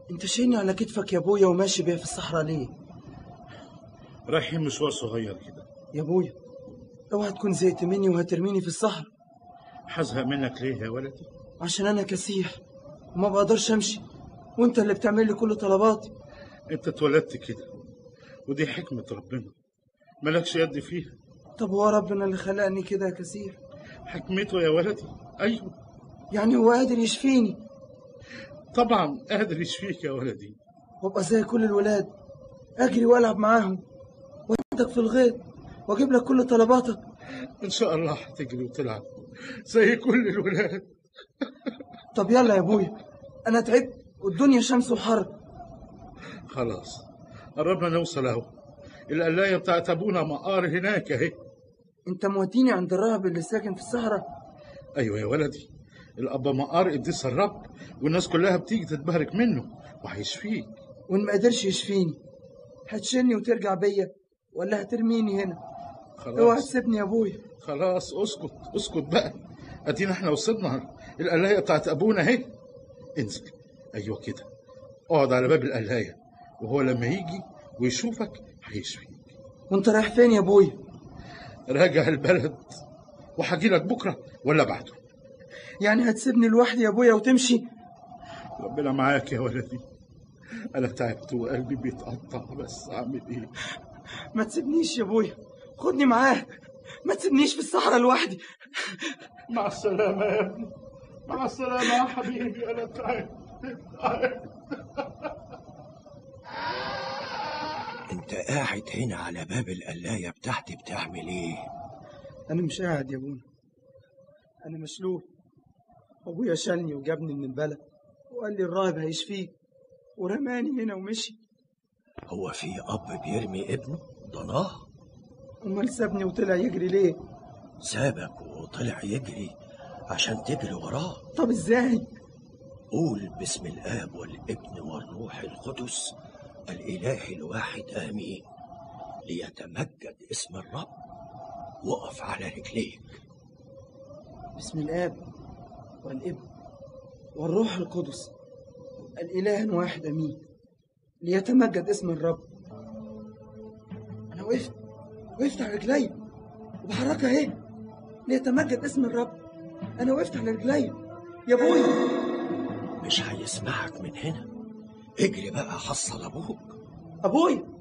انت شايلني على كتفك يا ابويا وماشي بيها في الصحراء ليه رايحين مشوار صغير كده يا ابويا اوعى تكون زهقت مني وهترميني في الصحراء هزهق منك ليه يا ولدي عشان انا كسيح وما بقدرش امشي وانت اللي بتعمل لي كل طلباتي انت اتولدت كده ودي حكمة ربنا مالكش يد فيها طب هو ربنا اللي خلقني كده يا كسيح حكمته يا ولدي ايوه يعني هو قادر يشفيني طبعا قادر يشفيك يا ولدي وابقى زي كل الولاد اجري والعب معاهم وادك في الغيط واجيب لك كل طلباتك ان شاء الله هتجري وتلعب زي كل الولاد طب يلا يا ابويا انا تعبت والدنيا شمس وحر خلاص قربنا نوصل اهو القلاية بتاعت ابونا مقار هناك اهي انت موديني عند الراهب اللي ساكن في الصحراء ايوه يا ولدي الابا مقار قديس الرب والناس كلها بتيجي تتبارك منه وهيشفيك وان ما قدرش يشفيني هتشيلني وترجع بيا ولا هترميني هنا اوعى خلاص تسيبني يا ابويا خلاص اسكت اسكت بقى ادينا احنا وصلنا القلاية بتاعت ابونا اهي انزل ايوه كده اقعد على باب القلاية وهو لما يجي ويشوفك هيشفيك وانت رايح فين يا ابويا راجع البلد وهجي لك بكره ولا بعده يعني هتسيبني لوحدي يا ابويا وتمشي ربنا معاك يا ولدي انا تعبت وقلبي بيتقطع بس اعمل ايه ما تسيبنيش يا ابويا خدني معاك ما تسيبنيش في الصحراء لوحدي مع السلامه يا ابني مع السلامه يا حبيبي انا تعبت تعبت انت قاعد هنا على باب القلاية بتاعتي بتعمل ايه انا مش قاعد يا ابونا انا مشلول ابويا شالني وجابني من البلد وقال لي الراهب هيشفيك ورماني هنا ومشي هو في اب بيرمي ابنه ضناه امال سابني وطلع يجري ليه سابك وطلع يجري عشان تجري وراه طب ازاي قول باسم الاب والابن والروح القدس الاله الواحد امين ليتمجد اسم الرب وقف على رجليك بسم الاب والابن والروح القدس الاله واحد امين ليتمجد اسم الرب انا وقفت وقفت على رجلي وبحركها اهي ليتمجد اسم الرب انا وقفت على رجلي يا ابويا مش هيسمعك من هنا اجري بقى حصل ابوك ابويا